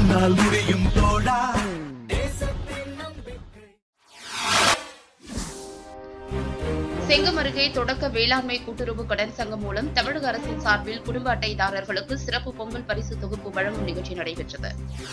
உன்னால் முடியும் தோழா செங்கம் அருகே தொடக்க வேளாண்மை கூட்டுறவு கடன் சங்கம் மூலம் தமிழக அரசின் சார்பில் குடும்ப அட்டைதாரர்களுக்கு சிறப்பு பொங்கல் பரிசு தொகுப்பு வழங்கும் நிகழ்ச்சி நடைபெற்றது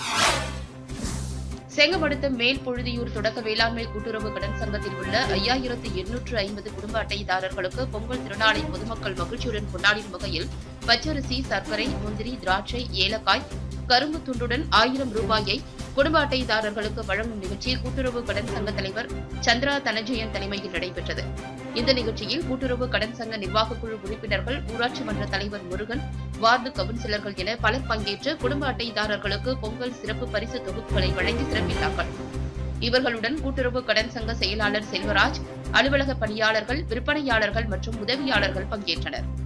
செங்கம் அடுத்த மேல் பொழுதியூர் தொடக்க வேளாண்மை கூட்டுறவு கடன் சங்கத்தில் உள்ள ஐயாயிரத்து எண்ணூற்று ஐம்பது குடும்ப அட்டைதாரர்களுக்கு பொங்கல் திருநாளை பொதுமக்கள் மகிழ்ச்சியுடன் கொண்டாடும் வகையில் பச்சரிசி சர்க்கரை முந்திரி திராட்சை ஏலக்காய் கரும்பு துண்டுடன் ஆயிரம் ரூபாயை குடும்ப அட்டைதாரர்களுக்கு வழங்கும் நிகழ்ச்சி கூட்டுறவு கடன் சங்க தலைவர் சந்திரா தனஜெயன் தலைமையில் நடைபெற்றது இந்த நிகழ்ச்சியில் கூட்டுறவு கடன் சங்க நிர்வாகக் குழு உறுப்பினர்கள் ஊராட்சி மன்ற தலைவர் முருகன் வார்டு கவுன்சிலர்கள் என பலர் பங்கேற்று குடும்ப அட்டைதாரர்களுக்கு பொங்கல் சிறப்பு பரிசு தொகுப்புகளை வழங்கி சிறப்பித்தார்கள் இவர்களுடன் கூட்டுறவு கடன் சங்க செயலாளர் செல்வராஜ் அலுவலக பணியாளர்கள் விற்பனையாளர்கள் மற்றும் உதவியாளர்கள் பங்கேற்றனர்